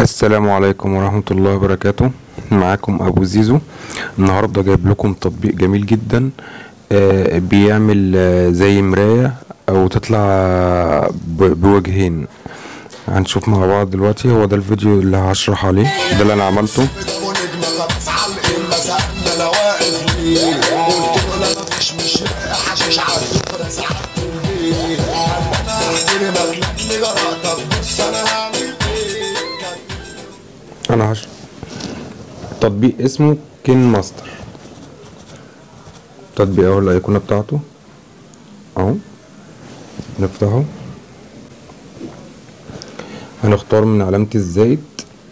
السلام عليكم ورحمة الله وبركاته معاكم أبو زيزو النهاردة جايب لكم تطبيق جميل جدا آه، بيعمل آه، زي مراية أو تطلع ب- بوجهين هنشوف مع بعض دلوقتي هو ده الفيديو اللي هشرح عليه ده اللي أنا عملته ونجم خلاص على القمة سألنا انا واقف ليه قلت له لا مفيش مش لاقي حشيش على الدكرة ساعات البيت قال انا هحترمك لأني جرأتك بص انا هعمل ايه كان أنا هشرح تطبيق اسمه كين ماستر تطبيق اهو الأيقونة بتاعته اهو نفتحه هنختار من علامة الزائد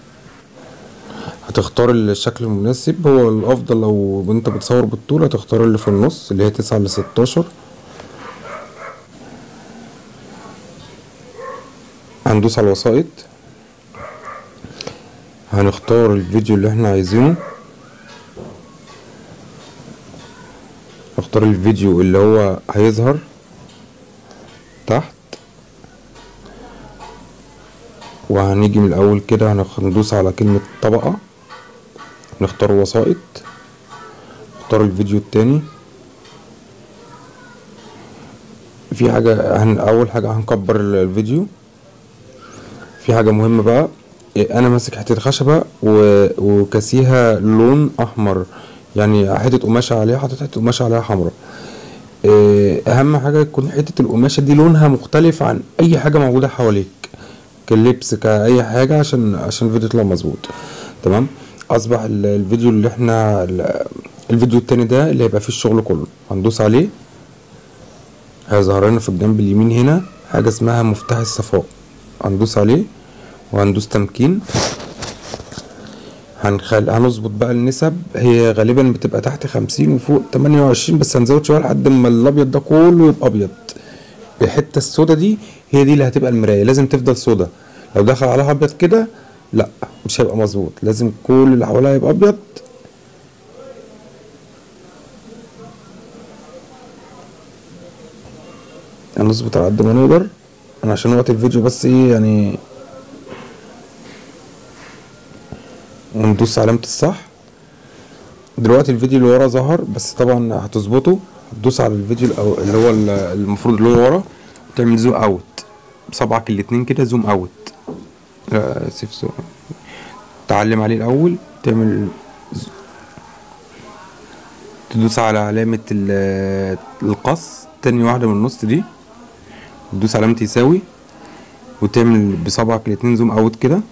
هتختار الشكل المناسب هو الأفضل لو انت بتصور بالطول هتختار اللي في النص اللي هي تسعة لستاشر هندوس على الوسائط هنختار الفيديو اللي احنا عايزينه نختار الفيديو اللي هو هيظهر تحت وهنيجي من الاول كده هنخ- هندوس على كلمة طبقة نختار وسائط نختار الفيديو التاني في حاجة هن اول حاجة هنكبر ال- الفيديو في حاجة مهمة بقى إيه، انا ماسك حتة خشبة و... وكاسيها لون احمر يعني حتة قماشة عليها حاطط حتة قماشة عليها حمراء إيه، اهم حاجة يكون حتة القماشة دي لونها مختلف عن اي حاجة موجودة حواليك كلبس كأي حاجة عشان عشان الفيديو يطلع مظبوط تمام اصبح ال- الفيديو اللي احنا ال- الفيديو التاني ده اللي هيبقى فيه الشغل كله هندوس عليه هيظهر لنا في الجنب اليمين هنا حاجة اسمها مفتاح الصفاء هندوس عليه وهندوس تمكين هنخل... هنظبط بقى النسب هي غالبا بتبقى تحت خمسين وفوق تمانية وعشرين بس هنزود شوية لحد ما الأبيض ده كله يبقى أبيض الحتة السودا دي هي دي اللي هتبقى المراية لازم تفضل سودا لو دخل عليها أبيض كده لا مش هيبقى مظبوط لازم كل اللي حواليها يبقى أبيض هنظبط على قد ما نقدر انا عشان وقت الفيديو بس ايه يعني وندوس علامة الصح دلوقتي الفيديو اللي ورا ظهر بس طبعا هتظبطه هتدوس على الفيديو الأو- اللي هو ال- المفروض اللي هو ورا وتعمل زوم اوت بصبعك الاتنين كده زوم اوت لا اسف زوم تعلم عليه الاول تعمل ز- تدوس على علامة ال- القص تاني واحدة من النص دي تدوس علامة يساوي وتعمل بصبعك الاتنين زوم اوت كده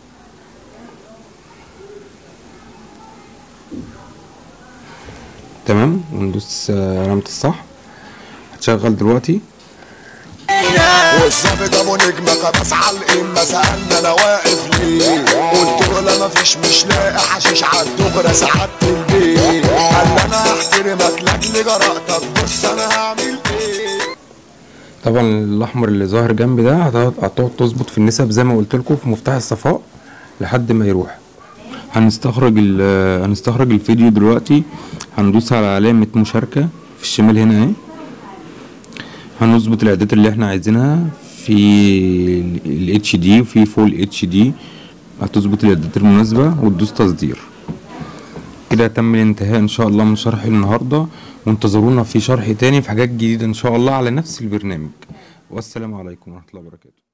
تمام وندوس آه، علامة الصح هتشغل دلوقتي والظابط ابو نجمة خلاص على القمة سألنا انا واقف ليه قلت له لا مفيش مش لاقي حشيش على الدغرة ساعات البيت قال انا هحترمك لاجل جرأتك بص انا هعمل ايه طبعا الاحمر اللي ظاهر جنبي ده هتقعد هتقعد تظبط في النسب زي ما قلت لكم في مفتاح الصفاء لحد ما يروح هنستخرج ال- هنستخرج الفيديو دلوقتي هندوس على علامة مشاركة في الشمال هنا اهي هنظبط الاعدادات اللي احنا عايزينها في ال اتش دي وفي فول اتش دي هتظبط الاعدادات المناسبة وتدوس تصدير كده تم الانتهاء ان شاء الله من شرح النهارده وانتظرونا في شرح تاني في حاجات جديدة ان شاء الله على نفس البرنامج والسلام عليكم ورحمة الله وبركاته